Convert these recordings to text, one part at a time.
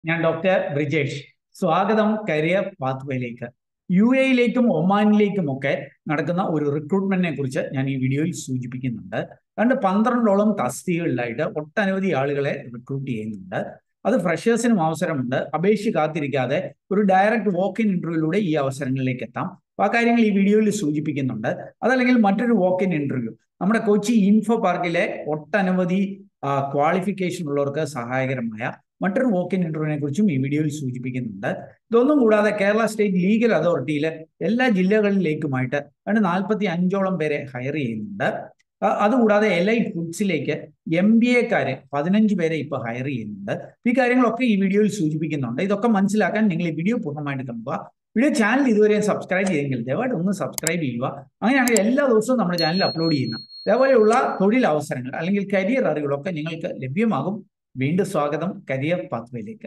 ഞാൻ ഡോക്ടർ ബ്രിജേഷ് സ്വാഗതം career പാത്വേയിലേക്ക് U എയിലേക്കും ഒമാനിലേക്കും ഒക്കെ നടക്കുന്ന ഒരു റിക്രൂട്ട്മെന്റിനെ കുറിച്ച് ഞാൻ ഈ വീഡിയോയിൽ സൂചിപ്പിക്കുന്നുണ്ട് അതുകൊണ്ട് പന്ത്രണ്ടോളം തസ്തികകളിലായിട്ട് ഒട്ടനവധി ആളുകളെ റിക്രൂട്ട് ചെയ്യുന്നുണ്ട് അത് ഫ്രഷേഴ്സിനും അവസരമുണ്ട് അപേക്ഷ കാത്തിരിക്കാതെ ഒരു ഡയറക്റ്റ് വോക്ക് ഇൻ ഇന്റർവ്യൂയിലൂടെ ഈ അവസരങ്ങളിലേക്ക് എത്താം അപ്പോൾ ആ കാര്യങ്ങൾ ഈ വീഡിയോയിൽ സൂചിപ്പിക്കുന്നുണ്ട് അതല്ലെങ്കിൽ മറ്റൊരു വോക്ക് ഇൻ ഇന്റർവ്യൂ നമ്മുടെ കൊച്ചി ഇൻഫോ പാർക്കിലെ ഒട്ടനവധി ക്വാളിഫിക്കേഷൻ ഉള്ളവർക്ക് സഹായകരമായ മറ്റൊരു വോക്ക് ഇൻ ഇന്റർവ്യൂവിനെ കുറിച്ചും ഈ വീഡിയോയിൽ സൂചിപ്പിക്കുന്നുണ്ട് ഇതൊന്നും കൂടാതെ കേരള സ്റ്റേറ്റ് ലീഗൽ അതോറിറ്റിയിലെ എല്ലാ ജില്ലകളിലേക്കുമായിട്ട് രണ്ട് നാൽപ്പത്തി അഞ്ചോളം പേരെ ഹയർ ചെയ്യുന്നുണ്ട് അതുകൂടാതെ എലൈറ്റ് ഫുഡ്സിലേക്ക് എം ബി എക്കാരെ പതിനഞ്ച് പേരെ ഇപ്പൊ ഹയർ ചെയ്യുന്നുണ്ട് ഈ കാര്യങ്ങളൊക്കെ ഈ വീഡിയോയിൽ സൂചിപ്പിക്കുന്നുണ്ട് ഇതൊക്കെ മനസ്സിലാക്കാൻ നിങ്ങൾ ഈ വീഡിയോ പൂർണ്ണമായിട്ട് കാണുക വീഡിയോ ചാനൽ ഇതുവരെയും സബ്സ്ക്രൈബ് ചെയ്തെങ്കിൽ ദയവായിട്ട് ഒന്ന് സബ്സ്ക്രൈബ് ചെയ്യുക അങ്ങനെയാണെങ്കിൽ എല്ലാ ദിവസവും നമ്മുടെ ചാനൽ അപ്ലോഡ് ചെയ്യുന്ന അതേപോലെയുള്ള തൊഴിൽ അവസരങ്ങൾ അല്ലെങ്കിൽ കരിയർ അറിവുകളൊക്കെ നിങ്ങൾക്ക് ലഭ്യമാകും വീണ്ടും സ്വാഗതം കരിയർ പാത്വേയിലേക്ക്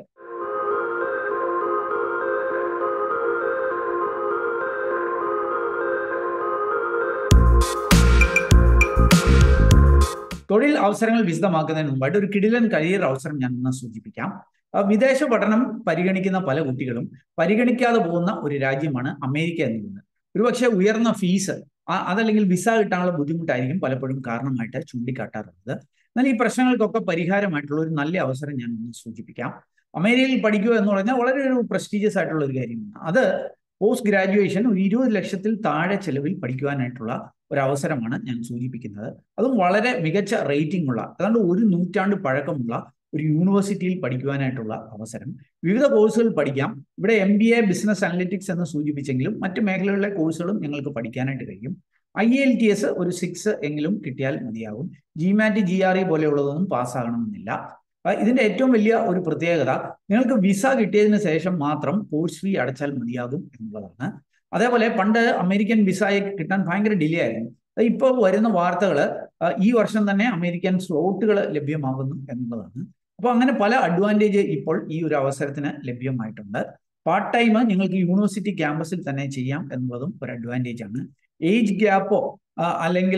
തൊഴിൽ അവസരങ്ങൾ വിശദമാക്കുന്നതിന് മുമ്പായിട്ട് ഒരു കിടിലൻ കരിയർ അവസരം ഞാൻ ഒന്ന് സൂചിപ്പിക്കാം വിദേശ പഠനം പരിഗണിക്കുന്ന പല കുട്ടികളും പരിഗണിക്കാതെ പോകുന്ന ഒരു രാജ്യമാണ് അമേരിക്ക എന്നുള്ളത് ഒരുപക്ഷെ ഉയർന്ന ഫീസ് അതല്ലെങ്കിൽ വിസ കിട്ടാനുള്ള ബുദ്ധിമുട്ടായിരിക്കും പലപ്പോഴും കാരണമായിട്ട് ചൂണ്ടിക്കാട്ടാറുള്ളത് എന്നാൽ ഈ പ്രശ്നങ്ങൾക്കൊക്കെ പരിഹാരമായിട്ടുള്ള ഒരു നല്ല അവസരം ഞാൻ ഒന്ന് സൂചിപ്പിക്കാം അമേരിക്കയിൽ പഠിക്കുക എന്ന് പറഞ്ഞാൽ വളരെ ഒരു പ്രസ്റ്റീജിയസ് ആയിട്ടുള്ള ഒരു കാര്യമാണ് അത് പോസ്റ്റ് ഗ്രാജുവേഷൻ ഒരു ഇരുപത് ലക്ഷത്തിൽ താഴെ ചെലവിൽ പഠിക്കുവാനായിട്ടുള്ള ഒരു അവസരമാണ് ഞാൻ സൂചിപ്പിക്കുന്നത് അതും വളരെ മികച്ച റേറ്റിംഗ് ഉള്ള അതുകൊണ്ട് ഒരു നൂറ്റാണ്ട് പഴക്കമുള്ള ഒരു യൂണിവേഴ്സിറ്റിയിൽ പഠിക്കുവാനായിട്ടുള്ള അവസരം വിവിധ കോഴ്സുകൾ പഠിക്കാം ഇവിടെ M B A business analytics എന്ന് സൂചിപ്പിച്ചെങ്കിലും മറ്റ് മേഖലകളിലെ കോഴ്സുകളും നിങ്ങൾക്ക് പഠിക്കാനായിട്ട് കഴിയും ഐ എൽ ടി എസ് ഒരു സിക്സ് എങ്കിലും കിട്ടിയാൽ മതിയാകും ജിമാറ്റ് ജി ആർ ഇ പോലെയുള്ളതൊന്നും പാസ്സാകണമെന്നില്ല ഇതിന്റെ ഏറ്റവും വലിയ ഒരു പ്രത്യേകത നിങ്ങൾക്ക് വിസ കിട്ടിയതിന് ശേഷം മാത്രം കോഴ്സ് ഫീ അടച്ചാൽ മതിയാകും എന്നുള്ളതാണ് അതേപോലെ പണ്ട് അമേരിക്കൻ വിസയെ കിട്ടാൻ ഭയങ്കര ഡിലേ ആയിരുന്നു ഇപ്പോൾ വരുന്ന വാർത്തകൾ ഈ വർഷം തന്നെ അമേരിക്കൻ സ്ലോട്ടുകൾ ലഭ്യമാകുന്നു എന്നുള്ളതാണ് അപ്പോൾ അങ്ങനെ പല അഡ്വാൻറ്റേജ് ഇപ്പോൾ ഈ ഒരു അവസരത്തിന് ലഭ്യമായിട്ടുണ്ട് പാർട്ട് ടൈം നിങ്ങൾക്ക് യൂണിവേഴ്സിറ്റി ക്യാമ്പസിൽ തന്നെ ചെയ്യാം എന്നുള്ളതും ഒരു അഡ്വാൻറ്റേജ് ആണ് ഏജ് ഗ്യാപ്പോ അല്ലെങ്കിൽ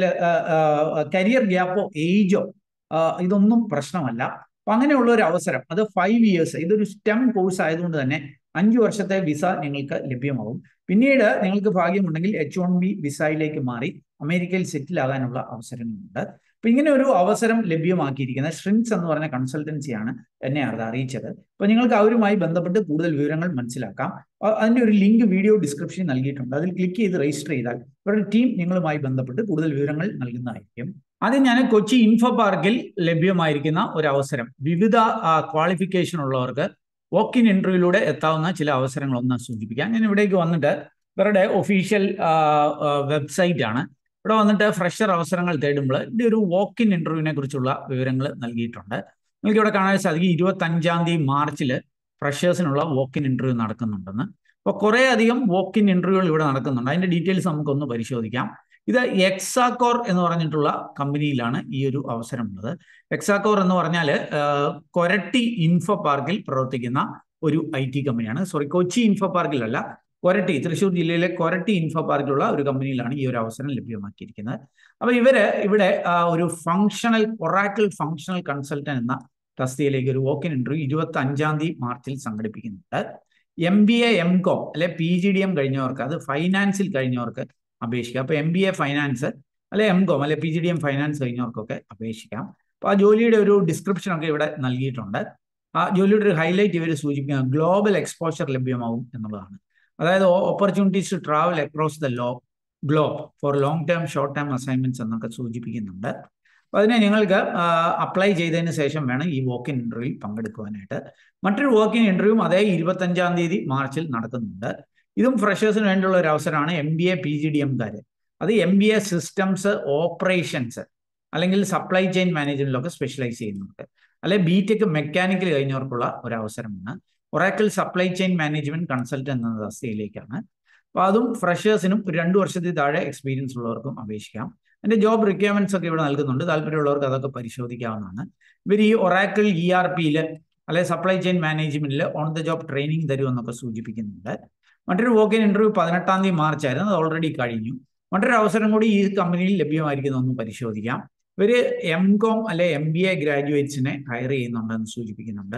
കരിയർ ഗ്യാപ്പോ ഏജോ ഇതൊന്നും പ്രശ്നമല്ല അപ്പൊ അങ്ങനെയുള്ള ഒരു അവസരം അത് ഫൈവ് ഇയേഴ്സ് ഇതൊരു സ്റ്റെം കോഴ്സ് ആയതുകൊണ്ട് തന്നെ അഞ്ചു വർഷത്തെ വിസ നിങ്ങൾക്ക് ലഭ്യമാവും പിന്നീട് നിങ്ങൾക്ക് ഭാഗ്യമുണ്ടെങ്കിൽ എച്ച് വൺ ബി വിസയിലേക്ക് മാറി അമേരിക്കയിൽ സെറ്റിൽ ആകാനുള്ള അവസരങ്ങളുണ്ട് അപ്പൊ ഇങ്ങനെ ഒരു അവസരം ലഭ്യമാക്കിയിരിക്കുന്ന ഷ്രിങ്സ് എന്ന് പറഞ്ഞ കൺസൾട്ടൻസിയാണ് എന്നെ അത് അറിയിച്ചത് അപ്പൊ നിങ്ങൾക്ക് അവരുമായി ബന്ധപ്പെട്ട് കൂടുതൽ വിവരങ്ങൾ മനസ്സിലാക്കാം അതിന്റെ ഒരു ലിങ്ക് വീഡിയോ ഡിസ്ക്രിപ്ഷനിൽ നൽകിയിട്ടുണ്ട് അതിൽ ക്ലിക്ക് ചെയ്ത് രജിസ്റ്റർ ചെയ്താൽ ഇവരുടെ ടീം നിങ്ങളുമായി ബന്ധപ്പെട്ട് കൂടുതൽ വിവരങ്ങൾ നൽകുന്നതായിരിക്കും ആദ്യം ഞാൻ കൊച്ചി ഇൻഫോ പാർക്കിൽ ലഭ്യമായിരിക്കുന്ന ഒരു അവസരം വിവിധ ക്വാളിഫിക്കേഷൻ ഉള്ളവർക്ക് വോക്ക് ഇൻ ഇന്റർവ്യൂയിലൂടെ എത്താവുന്ന ചില അവസരങ്ങൾ ഒന്ന് സൂചിപ്പിക്കാം ഞാൻ ഇവിടേക്ക് വന്നിട്ട് ഇവരുടെ ഒഫീഷ്യൽ വെബ്സൈറ്റ് ആണ് ഇവിടെ വന്നിട്ട് ഫ്രഷർ അവസരങ്ങൾ തേടുമ്പോൾ ഇവിടെ ഒരു വോക്ക് ഇൻ ഇന്റർവ്യൂവിനെ കുറിച്ചുള്ള വിവരങ്ങൾ നൽകിയിട്ടുണ്ട് നിങ്ങൾക്ക് ഇവിടെ കാണാൻ സാധിക്കും ഇരുപത്തഞ്ചാം തീയതി മാർച്ചിൽ ഫ്രഷേഴ്സിനുള്ള വോക്ക് ഇൻ ഇന്റർവ്യൂ നടക്കുന്നുണ്ടെന്ന് അപ്പോൾ കുറേ അധികം വോക്ക് ഇൻ ഇന്റർവ്യൂകൾ ഇവിടെ നടക്കുന്നുണ്ട് അതിന്റെ ഡീറ്റെയിൽസ് നമുക്കൊന്ന് പരിശോധിക്കാം ഇത് എക്സാക്കോർ എന്ന് പറഞ്ഞിട്ടുള്ള കമ്പനിയിലാണ് ഈ ഒരു അവസരമുള്ളത് എക്സാക്കോർ എന്ന് പറഞ്ഞാൽ കൊരട്ടി ഇൻഫോ പാർക്കിൽ പ്രവർത്തിക്കുന്ന ഒരു ഐ ടി കമ്പനിയാണ് സോറി കൊച്ചി ഇൻഫോ പാർക്കിലല്ല കൊരട്ടി തൃശ്ശൂർ ജില്ലയിലെ കൊരട്ടി ഇൻഫോ പാർക്കിലുള്ള ഒരു കമ്പനിയിലാണ് ഈ ഒരു അവസരം ലഭ്യമാക്കിയിരിക്കുന്നത് അപ്പൊ ഇവര് ഇവിടെ ഒരു ഫങ്ഷണൽ ഒറാക്കിൾ ഫങ്ഷണൽ കൺസൾട്ടന്റ് എന്ന തസ്തിയിലേക്ക് ഒരു വോക്കിൻ ഇന്റർവ്യൂ ഇരുപത്തി അഞ്ചാം തീയതി മാർച്ചിൽ സംഘടിപ്പിക്കുന്നുണ്ട് M B A M com അല്ലെ പി ജി ഡി എം കഴിഞ്ഞവർക്ക് അത് ഫൈനാൻസിൽ കഴിഞ്ഞവർക്ക് അപേക്ഷിക്കാം അപ്പൊ എം ബി എ ഫൈനാൻസ് അല്ലെ എം കോം അല്ലെ P G D M finance കഴിഞ്ഞവർക്കൊക്കെ അപേക്ഷിക്കാം അപ്പൊ ആ ജോലിയുടെ ഒരു ഡിസ്ക്രിപ്ഷൻ ഒക്കെ ഇവിടെ നൽകിയിട്ടുണ്ട് ആ ജോലിയുടെ ഒരു ഹൈലൈറ്റ് ഇവർ സൂചിപ്പിക്കുന്നത് ഗ്ലോബൽ എക്സ്പോഷർ ലഭ്യമാവും എന്നുള്ളതാണ് അതായത് opportunities to travel across the low globe for long term short term assignments എന്നൊക്കെ സൂചിപ്പിക്കുന്നുണ്ട് അപ്പോൾ അതിനെ നിങ്ങൾക്ക് അപ്ലൈ ചെയ്തതിന് ശേഷം വേണം ഈ വോക്ക് ഇൻ ഇന്റർവ്യൂവിൽ പങ്കെടുക്കുവാനായിട്ട് മറ്റൊരു വോക്ക് ഇൻ ഇന്റർവ്യൂ അതേ ഇരുപത്തഞ്ചാം തീയതി മാർച്ചിൽ നടക്കുന്നുണ്ട് ഇതും ഫ്രഷേഴ്സിന് വേണ്ടിയുള്ള ഒരു അവസരമാണ് M B A P G D എംകാർ അത് M B A systems operations അല്ലെങ്കിൽ സപ്ലൈ ചെയിൻ മാനേജ്മെന്റിലൊക്കെ സ്പെഷ്യലൈസ് ചെയ്യുന്നുണ്ട് അല്ലെ ബി ടെക് മെക്കാനിക്കൽ കഴിഞ്ഞവർക്കുള്ള ഒരു അവസരമാണ് Oracle supply chain management consultant എന്ന തസ്തികയിലേക്കാണ് അപ്പോൾ അതും ഫ്രഷേഴ്സിനും ഒരു രണ്ട് വർഷത്തിൽ താഴെ എക്സ്പീരിയൻസ് ഉള്ളവർക്കും അപേക്ഷിക്കാം അതിന്റെ ജോബ് റിക്വയർമെന്റ്സ് ഒക്കെ ഇവിടെ നൽകുന്നുണ്ട് താല്പര്യമുള്ളവർക്ക് അതൊക്കെ പരിശോധിക്കാവുന്നതാണ് ഇവർ ഈ ഒറാക്കിൾ ഇ ആർ പിയിൽ അല്ലെ സപ്ലൈ ചെയിൻ മാനേജ്മെന്റിൽ ഓൺ ദ ജോബ് ട്രെയിനിങ് തരുമെന്നൊക്കെ സൂചിപ്പിക്കുന്നുണ്ട് മറ്റൊരു വോക്കിൻ ഇന്റർവ്യൂ പതിനെട്ടാം തീയതി മാർച്ച് ആയിരുന്നു അത് ഓൾറെഡി കഴിഞ്ഞു മറ്റൊരു അവസരം കൂടി ഈ കമ്പനിയിൽ ലഭ്യമായിരിക്കുന്നതെന്ന് പരിശോധിക്കാം ഇവര് എം കോം അല്ലെ എം ബി എ ഗ്രാജുവേറ്റ്സിനെ ഹയർ ചെയ്യുന്നുണ്ടെന്ന് സൂചിപ്പിക്കുന്നുണ്ട്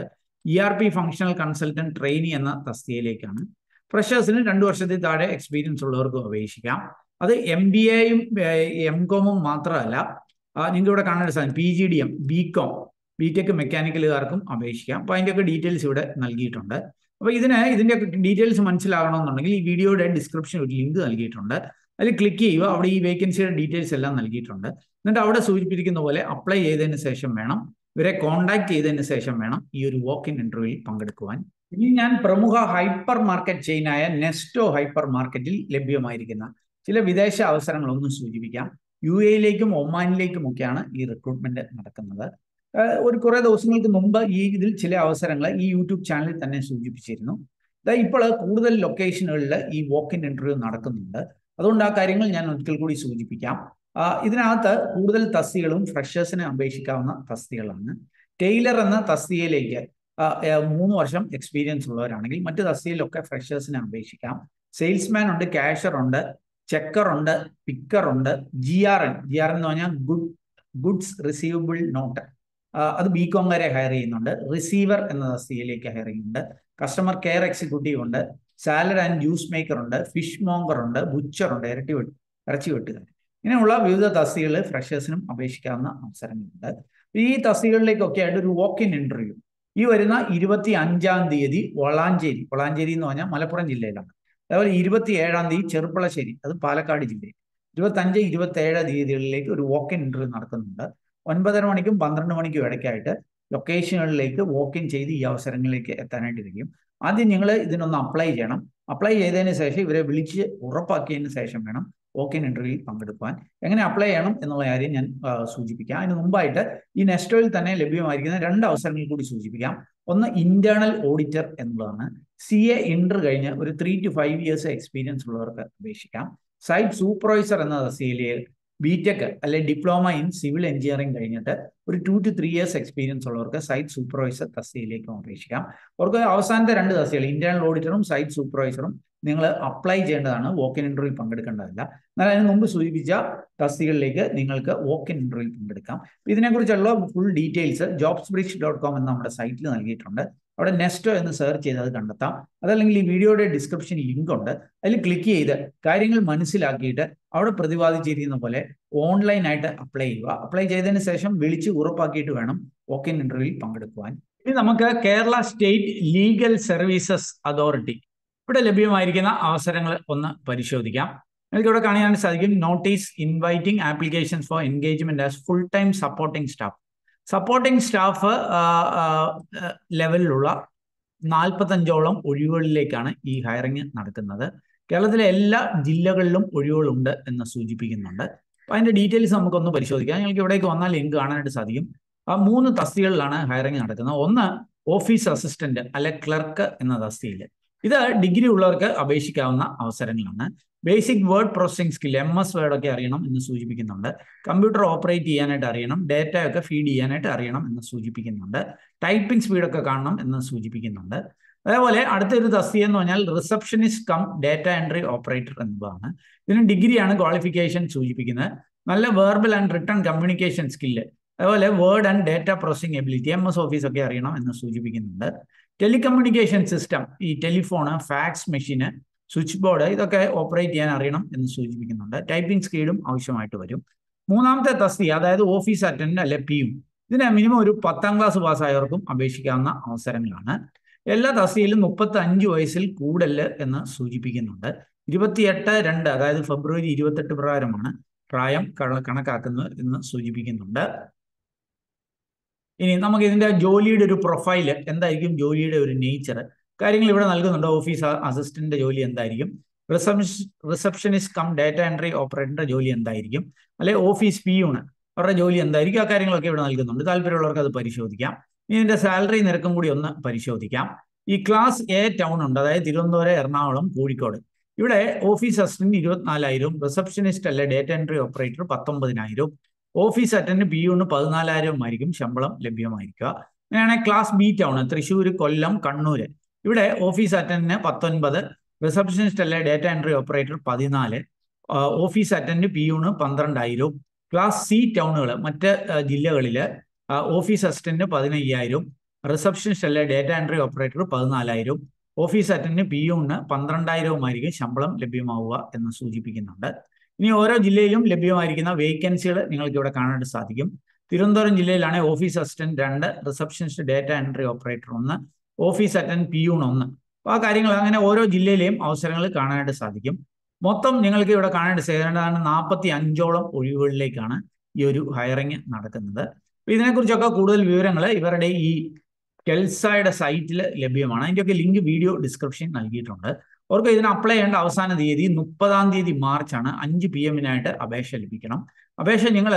E R P functional consultant trainee എന്ന തസ്തികയിലേക്കാണ് ഫ്രഷേഴ്സിന് രണ്ട് വർഷത്തിൽ താഴെ എക്സ്പീരിയൻസ് ഉള്ളവർക്കും അപേക്ഷിക്കാം അത് എം ബി എയും എം കോമും മാത്രമല്ല നിങ്ങൾക്ക് ഇവിടെ കാണേണ്ട സാധനം P G D M B com B tech മെക്കാനിക്കലുകാർക്കും അപേക്ഷിക്കാം അപ്പോൾ അതിൻ്റെയൊക്കെ ഡീറ്റെയിൽസ് ഇവിടെ നൽകിയിട്ടുണ്ട് അപ്പോൾ ഇതിന് ഇതിൻ്റെ ഡീറ്റെയിൽസ് മനസ്സിലാകണമെന്നുണ്ടെങ്കിൽ ഈ വീഡിയോയുടെ ഡിസ്ക്രിപ്ഷൻ ഒരു ലിങ്ക് നൽകിയിട്ടുണ്ട് അതിൽ ക്ലിക്ക് ചെയ്യുക അവിടെ ഈ വേക്കൻസിയുടെ ഡീറ്റെയിൽസ് എല്ലാം നൽകിയിട്ടുണ്ട് എന്നിട്ട് അവിടെ സൂചിപ്പിച്ചിരിക്കുന്ന പോലെ അപ്ലൈ ചെയ്തതിന് ശേഷം വേണം ഇവരെ കോൺടാക്ട് ചെയ്തതിന് ശേഷം വേണം ഈ ഒരു വാക്ക് ഇൻ ഇന്റർവ്യൂവിൽ പങ്കെടുക്കുവാൻ ഇനി ഞാൻ പ്രമുഖ ഹൈപ്പർ മാർക്കറ്റ് ചെയിനായ നെസ്റ്റോ ഹൈപ്പർ മാർക്കറ്റിൽ ലഭ്യമായിരിക്കുന്ന ചില വിദേശ അവസരങ്ങളൊന്നും സൂചിപ്പിക്കാം യു എയിലേക്കും ഒമാനിലേക്കും ഒക്കെയാണ് ഈ റിക്രൂട്ട്മെന്റ് നടക്കുന്നത് ഒരു കുറേ ദിവസങ്ങൾക്ക് മുമ്പ് ഈ ഇതിൽ ചില അവസരങ്ങൾ ഈ യൂട്യൂബ് ചാനലിൽ തന്നെ സൂചിപ്പിച്ചിരുന്നു ഇപ്പോൾ കൂടുതൽ ലൊക്കേഷനുകളിൽ ഈ വാക്ക് ഇൻ ഇന്റർവ്യൂ നടക്കുന്നുണ്ട് അതുകൊണ്ട് ആ കാര്യങ്ങൾ ഞാൻ ഒരിക്കൽ കൂടി സൂചിപ്പിക്കാം ഇതിനകത്ത് കൂടുതൽ തസ്തികളും ഫ്രഷേഴ്സിനെ അപേക്ഷിക്കാവുന്ന തസ്തികളാണ് ടെയ്ലർ എന്ന തസ്തികയിലേക്ക് മൂന്ന് വർഷം എക്സ്പീരിയൻസ് ഉള്ളവരാണെങ്കിൽ മറ്റ് തസ്തികയിലൊക്കെ ഫ്രഷേഴ്സിനെ അപേക്ഷിക്കാം സെയിൽസ്മാൻ ഉണ്ട് ക്യാഷർ ഉണ്ട് ചെക്കർ ഉണ്ട് പിക്കർ ഉണ്ട് G R N G R N എന്ന് പറഞ്ഞാൽ ഗുഡ് ഗുഡ്സ് റിസീവബിൾ നോട്ട് അത് ബി കോംകാരെ ഹയർ ചെയ്യുന്നുണ്ട് റിസീവർ എന്ന തസ്തികയിലേക്ക് ഹയർ ചെയ്യുന്നുണ്ട് കസ്റ്റമർ കെയർ എക്സിക്യൂട്ടീവ് ഉണ്ട് സാലഡ് ആൻഡ് ജ്യൂസ് മേക്കർ ഉണ്ട് ഫിഷ് മോങ്കർ ഉണ്ട് ബുച്ചർ ഉണ്ട് ഇരട്ടി വെട്ട് ഇറച്ചി വെട്ടുകാർ ഇങ്ങനെയുള്ള വിവിധ തസ്തികളിൽ ഫ്രഷേഴ്സിനും അപേക്ഷിക്കാവുന്ന അവസരങ്ങളുണ്ട് ഈ തസ്തികളിലേക്കൊക്കെ ആയിട്ട് ഒരു വാക്ക് ഇൻ ഇന്റർവ്യൂ ഈ വരുന്ന ഇരുപത്തി അഞ്ചാം തീയതി വളാഞ്ചേരി വളാഞ്ചേരി എന്ന് പറഞ്ഞാൽ മലപ്പുറം ജില്ലയിലാണ് അതുപോലെ ഇരുപത്തി ഏഴാം തീയതി ചെറുപ്പളശ്ശേരി അത് പാലക്കാട് ജില്ലയിൽ ഇരുപത്തി അഞ്ച് ഇരുപത്തി ഏഴ് തീയതികളിലേക്ക് ഒരു വാക്ക് ഇൻ ഇന്റർവ്യൂ നടക്കുന്നുണ്ട് ഒൻപതര മണിക്കും പന്ത്രണ്ട് മണിക്കും ഇടയ്ക്കായിട്ട് ലൊക്കേഷനുകളിലേക്ക് വാക്ക് ഇൻ ചെയ്ത് ഈ അവസരങ്ങളിലേക്ക് എത്താനായിട്ട് കഴിയും ആദ്യം നിങ്ങൾ ഇതിനൊന്ന് അപ്ലൈ ചെയ്യണം അപ്ലൈ ചെയ്തതിന് ശേഷം ഇവരെ വിളിച്ച് ഉറപ്പാക്കിയതിന് ശേഷം വേണം വാക്ക് ഇൻ ഇന്റർവ്യൂവിൽ പങ്കെടുക്കാൻ എങ്ങനെ അപ്ലൈ ചെയ്യണം എന്നുള്ള കാര്യം ഞാൻ സൂചിപ്പിക്കാം അതിന് മുമ്പായിട്ട് ഈ നെസ്റ്റോയിൽ തന്നെ ലഭ്യമായിരിക്കുന്ന രണ്ട് അവസരങ്ങൾ കൂടി സൂചിപ്പിക്കാം ഒന്ന് ഇന്റേണൽ ഓഡിറ്റർ എന്നുള്ളതാണ് സി എ ഇന്റർ കഴിഞ്ഞ് ഒരു three to five years experience ഉള്ളവർക്ക് അപേക്ഷിക്കാം സൈറ്റ് സൂപ്പർവൈസർ എന്ന തസ്തികയിൽ ബി ടെക് അല്ലെ ഡിപ്ലോമ ഇൻ സിവിൽ എഞ്ചിനീയറിംഗ് കഴിഞ്ഞിട്ട് ഒരു two to three years experience ഉള്ളവർക്ക് സൈറ്റ് സൂപ്പർവൈസർ തസ്തികയിലേക്കും അപേക്ഷിക്കാം അവർക്ക് അവസാനത്തെ രണ്ട് തസ്തികൾ ഇന്റേണൽ ഓഡിറ്ററും സൈറ്റ് സൂപ്പർവൈസറും നിങ്ങൾ അപ്ലൈ ചെയ്യേണ്ടതാണ് വോക്ക് ഇൻ ഇന്റർവ്യൂവിൽ പങ്കെടുക്കേണ്ടതല്ല എന്നാൽ അതിന് മുമ്പ് സൂചിപ്പിച്ച തസ്തികളിലേക്ക് നിങ്ങൾക്ക് വോക്ക് ഇൻ ഇന്റർവ്യൂവിൽ പങ്കെടുക്കാം ഇതിനെക്കുറിച്ചുള്ള full details jobs bridge dot com എന്ന നമ്മുടെ സൈറ്റിൽ നൽകിയിട്ടുണ്ട് അവിടെ നെസ്റ്റോ എന്ന് സെർച്ച് ചെയ്ത് അത് കണ്ടെത്താം അതല്ലെങ്കിൽ ഈ വീഡിയോയുടെ ഡിസ്ക്രിപ്ഷനിൽ ലിങ്ക് ഉണ്ട് അതിൽ ക്ലിക്ക് ചെയ്ത് കാര്യങ്ങൾ മനസ്സിലാക്കിയിട്ട് അവിടെ പ്രതിപാദിച്ചിരിക്കുന്ന പോലെ ഓൺലൈനായിട്ട് അപ്ലൈ ചെയ്യുക അപ്ലൈ ചെയ്തതിന് ശേഷം വിളിച്ച് ഉറപ്പാക്കിയിട്ട് വേണം വോക്ക് ഇൻ ഇന്റർവ്യൂവിൽ പങ്കെടുക്കുവാൻ ഇനി നമുക്ക് Kerala state legal services authority ഇവിടെ ലഭ്യമായിരിക്കുന്ന അവസരങ്ങൾ ഒന്ന് പരിശോധിക്കാം നിങ്ങൾക്ക് ഇവിടെ കാണാൻ സാധിക്കും notice inviting applications for engagement as full time supporting staff supporting staff ലെവലിലുള്ള നാൽപ്പത്തഞ്ചോളം ഒഴിവുകളിലേക്കാണ് ഈ ഹയറിംഗ് നടക്കുന്നത് കേരളത്തിലെ എല്ലാ ജില്ലകളിലും ഒഴിവുകളുണ്ട് എന്ന് സൂചിപ്പിക്കുന്നുണ്ട് അപ്പോൾ അതിൻ്റെ ഡീറ്റെയിൽസ് നമുക്കൊന്ന് പരിശോധിക്കാം ഞങ്ങൾക്ക് ഇവിടേക്ക് വന്നാൽ ലിങ്ക് കാണാനായിട്ട് സാധിക്കും ആ മൂന്ന് തസ്തികളിലാണ് ഹയറിംഗ് നടക്കുന്നത് ഒന്ന് ഓഫീസ് അസിസ്റ്റന്റ് അല്ലെ ക്ലർക്ക് എന്ന തസ്തിയിൽ ഇത് ഡിഗ്രി ഉള്ളവർക്ക് അപേക്ഷിക്കാവുന്ന അവസരങ്ങളാണ് basic word processing skill M S word ഒക്കെ അറിയണം എന്ന് സൂചിപ്പിക്കുന്നുണ്ട് കമ്പ്യൂട്ടർ ഓപ്പറേറ്റ് ചെയ്യാനായിട്ട് അറിയണം ഡേറ്റ ഒക്കെ ഫീഡ് ചെയ്യാനായിട്ട് അറിയണം എന്ന് സൂചിപ്പിക്കുന്നുണ്ട് ടൈപ്പിംഗ് സ്പീഡൊക്കെ കാണണം എന്ന് സൂചിപ്പിക്കുന്നുണ്ട് അതേപോലെ അടുത്തൊരു തസ്തിക എന്ന് പറഞ്ഞാൽ receptionist cum data entry operator എന്നതാണ് ഇതിന് ഡിഗ്രിയാണ് ക്വാളിഫിക്കേഷൻ സൂചിപ്പിക്കുന്നത് നല്ല verbal and written communication skill അതുപോലെ word and data processing ability M S office ഒക്കെ അറിയണം എന്ന് സൂചിപ്പിക്കുന്നുണ്ട് ടെലികമ്മ്യൂണിക്കേഷൻ സിസ്റ്റം ഈ telephone fax machine switchboard ഇതൊക്കെ ഓപ്പറേറ്റ് ചെയ്യാൻ അറിയണം എന്ന് സൂചിപ്പിക്കുന്നുണ്ട് ടൈപ്പിംഗ് സ്പീഡും ആവശ്യമായിട്ട് വരും മൂന്നാമത്തെ തസ്തി അതായത് ഓഫീസ് അറ്റൻഡന്റ് അല്ലെ പി യു ഇതിന് മിനിമം ഒരു പത്താം ക്ലാസ് പാസ്സായവർക്കും അപേക്ഷിക്കാവുന്ന അവസരങ്ങളാണ് എല്ലാ തസ്തിയിലും മുപ്പത്തി അഞ്ച് വയസ്സിൽ കൂടുതൽ എന്ന് സൂചിപ്പിക്കുന്നുണ്ട് ഇരുപത്തിയെട്ട് രണ്ട് അതായത് ഫെബ്രുവരി ഇരുപത്തെട്ട് പ്രകാരമാണ് പ്രായം കണക്കാക്കുന്നത് എന്ന് സൂചിപ്പിക്കുന്നുണ്ട് ഇനി നമുക്ക് ഇതിന്റെ ജോലിയുടെ ഒരു പ്രൊഫൈല് എന്തായിരിക്കും ജോലിയുടെ ഒരു നേച്ചർ കാര്യങ്ങൾ ഇവിടെ നൽകുന്നുണ്ട് ഓഫീസ് അസിസ്റ്റന്റ് ജോലി എന്തായിരിക്കും റിസപ്ഷനിസ്റ്റ് കം ഡാറ്റ എൻട്രി ഓപ്പറേറ്ററിന്റെ ജോലി എന്തായിരിക്കും അല്ലെ ഓഫീസ് പി യൂണ് അവരുടെ ജോലി എന്തായിരിക്കും ആ കാര്യങ്ങളൊക്കെ ഇവിടെ നൽകുന്നുണ്ട് താല്പര്യമുള്ളവർക്ക് അത് പരിശോധിക്കാം ഇനി ഇതിന്റെ സാലറി നിരക്കും കൂടി ഒന്ന് പരിശോധിക്കാം ഈ ക്ലാസ് എ ടൗൺ ഉണ്ട് അതായത് തിരുവനന്തപുരം എറണാകുളം കോഴിക്കോട് ഇവിടെ ഓഫീസ് അസിസ്റ്റന്റ് ഇരുപത്തിനാലായിരം റിസപ്ഷനിസ്റ്റ് അല്ലെ ഡേറ്റ എൻട്രി ഓപ്പറേറ്റർ പത്തൊമ്പതിനായിരം ഓഫീസ് അറ്റൻഡ് പി യൂണ് പതിനാലായിരം ആയിരിക്കും ശമ്പളം ലഭ്യമായിരിക്കുക അങ്ങനെയാണെങ്കിൽ class B town Thrissur Kollam Kannur ഇവിടെ ഓഫീസ് അറ്റൻഡിന് പത്തൊൻപത് റിസപ്ഷനിസ്റ്റ് അല്ലെ ഡേറ്റ എൻട്രി ഓപ്പറേറ്റർ പതിനാല് ഓഫീസ് അറ്റൻഡ് പി യൂണ് പന്ത്രണ്ടായിരം ക്ലാസ് സി ടൗണുകൾ മറ്റ് ജില്ലകളിൽ ഓഫീസ് അസിസ്റ്റന്റ് പതിനയ്യായിരം റിസപ്ഷനിസ്റ്റ് അല്ലെ ഡേറ്റ എൻട്രി ഓപ്പറേറ്റർ പതിനാലായിരവും ഓഫീസ് അറ്റൻഡിന് പി യുണ് പന്ത്രണ്ടായിരവുമായിരിക്കും ശമ്പളം ലഭ്യമാവുക എന്ന് സൂചിപ്പിക്കുന്നുണ്ട് ഇനി ഓരോ ജില്ലയിലും ലഭ്യമായിരിക്കുന്ന വേക്കൻസികൾ നിങ്ങൾക്ക് ഇവിടെ കാണാനായിട്ട് സാധിക്കും തിരുവനന്തപുരം ജില്ലയിലാണ് ഓഫീസ് അസിസ്റ്റന്റ് രണ്ട് റിസപ്ഷനിസ്റ്റ് ഡേറ്റ എൻട്രി ഓപ്പറേറ്റർ ഒന്ന് ഓഫീസ് അറ്റൻഡ് പി യൂൺ ഒന്ന് അപ്പോൾ ആ കാര്യങ്ങൾ അങ്ങനെ ഓരോ ജില്ലയിലെയും അവസരങ്ങൾ കാണാനായിട്ട് സാധിക്കും മൊത്തം നിങ്ങൾക്ക് ഇവിടെ കാണാനായിട്ട് സാധിക്കേണ്ടതാണ് നാൽപ്പത്തി അഞ്ചോളം ഒഴിവുകളിലേക്കാണ് ഈ ഒരു ഹയറിങ് നടക്കുന്നത് അപ്പോൾ ഇതിനെക്കുറിച്ചൊക്കെ കൂടുതൽ വിവരങ്ങൾ ഇവരുടെ ഈ കെൽസയുടെ സൈറ്റിൽ ലഭ്യമാണ് അതിൻ്റെയൊക്കെ ലിങ്ക് വീഡിയോ ഡിസ്ക്രിപ്ഷൻ നൽകിയിട്ടുണ്ട് അവർക്ക് ഇതിന് അപ്ലൈ ചെയ്യേണ്ട അവസാന തീയതി മുപ്പതാം തീയതി മാർച്ചാണ് അഞ്ച് പി എമ്മിനായിട്ട് അപേക്ഷ ലഭിക്കണം അപേക്ഷ നിങ്ങൾ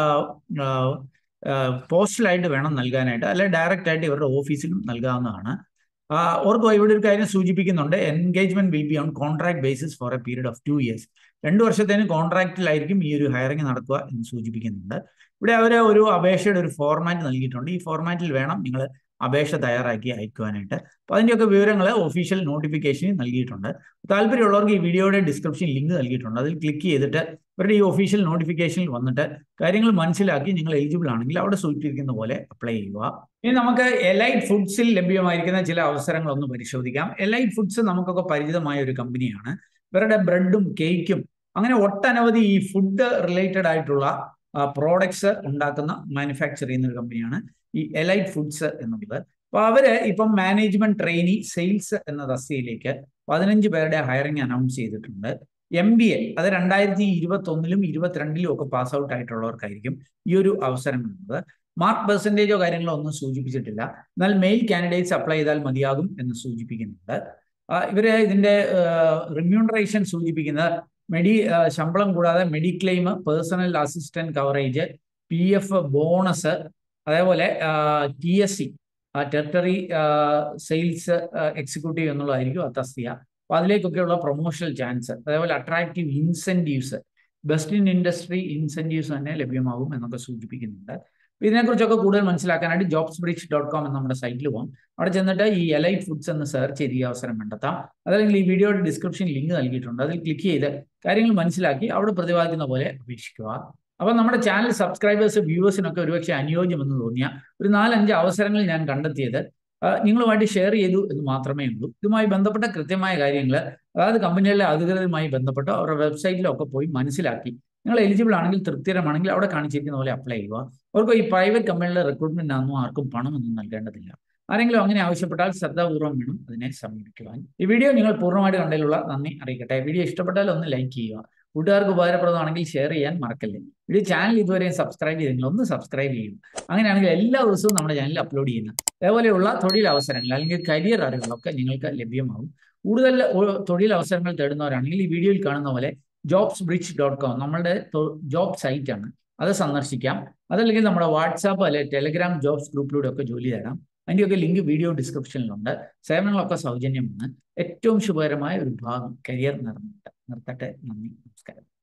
പോസ്റ്റലായിട്ട് വേണം നൽകാനായിട്ട് അല്ലെങ്കിൽ ഡയറക്റ്റ് ആയിട്ട് ഇവരുടെ ഓഫീസിലും നൽകാവുന്നതാണ് ഓർക്ക് ഇവിടെ ഒരു കാര്യം സൂചിപ്പിക്കുന്നുണ്ട് engagement will be on contract basis for a period of two years രണ്ട് വർഷത്തേന് കോൺട്രാക്റ്റിലായിരിക്കും ഈ ഒരു ഹയറിംഗ് നടക്കുക എന്ന് സൂചിപ്പിക്കുന്നുണ്ട് ഇവിടെ അവർ ഒരു അപേക്ഷയുടെ ഒരു ഫോർമാറ്റ് നൽകിയിട്ടുണ്ട് ഈ ഫോർമാറ്റിൽ വേണം നിങ്ങൾ അപേക്ഷ തയ്യാറാക്കി അയക്കുവാനായിട്ട് അപ്പോൾ അതിൻ്റെയൊക്കെ വിവരങ്ങൾ ഒഫീഷ്യൽ നോട്ടിഫിക്കേഷനിൽ നൽകിയിട്ടുണ്ട് താല്പര്യമുള്ളവർക്ക് ഈ വീഡിയോയുടെ ഡിസ്ക്രിപ്ഷൻ ലിങ്ക് നൽകിയിട്ടുണ്ട് അതിൽ ക്ലിക്ക് ചെയ്തിട്ട് ഇവരുടെ ഈ ഒഫീഷ്യൽ നോട്ടിഫിക്കേഷനിൽ വന്നിട്ട് കാര്യങ്ങൾ മനസ്സിലാക്കി നിങ്ങൾ എലിജിബിൾ ആണെങ്കിൽ അവിടെ സൂചിപ്പിക്കുന്ന പോലെ അപ്ലൈ ചെയ്യുക ഇനി നമുക്ക് എലൈറ്റ് ഫുഡ്സിൽ ലഭ്യമായിരിക്കുന്ന ചില അവസരങ്ങൾ ഒന്ന് പരിശോധിക്കാം എലൈറ്റ് ഫുഡ്സ് നമുക്കൊക്കെ പരിചിതമായ ഒരു കമ്പനിയാണ് ഇവരുടെ ബ്രെഡും കേക്കും അങ്ങനെ ഒട്ടനവധി ഈ ഫുഡ് റിലേറ്റഡ് ആയിട്ടുള്ള പ്രോഡക്ട്സ് ഉണ്ടാക്കുന്ന മാനുഫാക്ചർ ചെയ്യുന്ന ഒരു കമ്പനിയാണ് ഈ എലൈറ്റ് ഫുഡ്സ് എന്നുള്ളത് അപ്പൊ അവര് ഇപ്പം മാനേജ്മെന്റ് ട്രെയിനി സെയിൽസ് എന്ന തസ്തിയിലേക്ക് പതിനഞ്ച് പേരുടെ ഹയറിംഗ് അനൗൺസ് ചെയ്തിട്ടുണ്ട് എം ബി എ അത് രണ്ടായിരത്തി ഇരുപത്തി ഒന്നിലും ഇരുപത്തിരണ്ടിലും ഒക്കെ പാസ് ഔട്ട് ആയിട്ടുള്ളവർക്കായിരിക്കും ഈ ഒരു അവസരം ഉള്ളത് മാർക്ക് പെർസെൻറ്റേജോ കാര്യങ്ങളോ ഒന്നും സൂചിപ്പിച്ചിട്ടില്ല എന്നാൽ മെയിൽ കാൻഡിഡേറ്റ്സ് അപ്ലൈ ചെയ്താൽ മതിയാകും എന്ന് സൂചിപ്പിക്കുന്നുണ്ട് ഇവര് ഇതിന്റെ റിമ്യൂണറേഷൻ സൂചിപ്പിക്കുന്നത് മെഡി ശമ്പളം കൂടാതെ mediclaim personal assistant coverage P F bonus അതേപോലെ T S C territory sales executive എന്നുള്ളതായിരിക്കും ആ തസ്തിക അപ്പോൾ അതിലേക്കൊക്കെയുള്ള പ്രൊമോഷണൽ ചാൻസ് അതേപോലെ attractive incentives best in industry incentives തന്നെ ലഭ്യമാകും എന്നൊക്കെ സൂചിപ്പിക്കുന്നുണ്ട് ഇതിനെക്കുറിച്ചൊക്കെ കൂടുതൽ മനസ്സിലാക്കാനായിട്ട് ജോബ്സ് ബ്രിഡ്ജ് ഡോട്ട് കോം എന്ന നമ്മുടെ സൈറ്റിൽ പോകും അവിടെ ചെന്നിട്ട് ഈ എലൈറ്റ് ഫുഡ്സ് എന്ന് സെർച്ച് ചെയ്ത് ഈ അവസരം കണ്ടെത്താം അതല്ലെങ്കിൽ ഈ വീഡിയോയുടെ ഡിസ്ക്രിപ്ഷൻ ലിങ്ക് നൽകിയിട്ടുണ്ട് അതിൽ ക്ലിക്ക് ചെയ്ത് കാര്യങ്ങൾ മനസ്സിലാക്കി അവിടെ പ്രതിപാദിക്കുന്ന പോലെ അപേക്ഷിക്കുക അപ്പം നമ്മുടെ ചാനൽ സബ്സ്ക്രൈബേഴ്സ് വ്യൂവേഴ്സിനൊക്കെ ഒരുപക്ഷെ അനുയോജ്യമെന്ന് തോന്നിയ ഒരു നാലഞ്ച് അവസരങ്ങൾ ഞാൻ കണ്ടെത്തിയത് നിങ്ങളുമായിട്ട് ഷെയർ ചെയ്തു എന്ന് മാത്രമേ ഉള്ളൂ ഇതുമായി ബന്ധപ്പെട്ട കൃത്യമായ കാര്യങ്ങൾ അതായത് കമ്പനികളിലെ അധികൃതരുമായി ബന്ധപ്പെട്ടോ അവരുടെ വെബ്സൈറ്റിലൊക്കെ പോയി മനസ്സിലാക്കി നിങ്ങൾ എലിജിബിൾ ആണെങ്കിൽ തൃപ്തികരമാണെങ്കിൽ അവിടെ കാണിച്ചിരിക്കുന്ന പോലെ അപ്ലൈ ചെയ്യുക അവർക്ക് ഈ പ്രൈവറ്റ് കമ്പനിയുടെ റിക്രൂട്ട്മെന്റ് ആണെന്നും ആർക്കും പണമൊന്നും നൽകേണ്ടതില്ല ആരെങ്കിലും അങ്ങനെ ആവശ്യപ്പെട്ടാൽ ശ്രദ്ധാപൂർവ്വം വേണം അതിനെ സമീപിക്കുവാൻ ഈ വീഡിയോ നിങ്ങൾ പൂർണ്ണമായിട്ട് കണ്ടതിലുള്ള നന്ദി അറിയിക്കട്ടെ വീഡിയോ ഇഷ്ടപ്പെട്ടാൽ ഒന്ന് ലൈക്ക് ചെയ്യുക കൂട്ടുകാർക്ക് ഉപകാരപ്രദമാണെങ്കിൽ ഷെയർ ചെയ്യാൻ മറക്കല്ലേ വീഡിയോ ചാനൽ ഇതുവരെയും സബ്സ്ക്രൈബ് ചെയ്തെങ്കിൽ ഒന്ന് സബ്സ്ക്രൈബ് ചെയ്യും അങ്ങനെയാണെങ്കിൽ എല്ലാ ദിവസവും നമ്മുടെ ചാനലിൽ അപ്ലോഡ് ചെയ്യുന്ന അതേപോലെയുള്ള തൊഴിലവസരങ്ങൾ അല്ലെങ്കിൽ കരിയർ അറിവുകളൊക്കെ നിങ്ങൾക്ക് ലഭ്യമാകും കൂടുതൽ തൊഴിൽ അവസരങ്ങൾ തേടുന്നവരാണെങ്കിൽ ഈ വീഡിയോയിൽ കാണുന്ന പോലെ ജോബ്സ് ബ്രിഡ്ജ് ഡോട്ട് കോം നമ്മളുടെ ജോബ് സൈറ്റ് ആണ് അത് സന്ദർശിക്കാം അതല്ലെങ്കിൽ നമ്മുടെ വാട്സാപ്പ് അല്ലെ ടെലിഗ്രാം ജോബ്സ് ഗ്രൂപ്പിലൂടെ ഒക്കെ ജോലി തരാം അതിൻ്റെയൊക്കെ ലിങ്ക് വീഡിയോ ഡിസ്ക്രിപ്ഷനിലുണ്ട് സേവനങ്ങളൊക്കെ സൗജന്യമാണ് ഏറ്റവും ശുഭകരമായ ഒരു ഭാഗം കരിയർ നിർമ്മിട്ട് നിർത്തട്ടെ നന്ദി നമസ്കാരം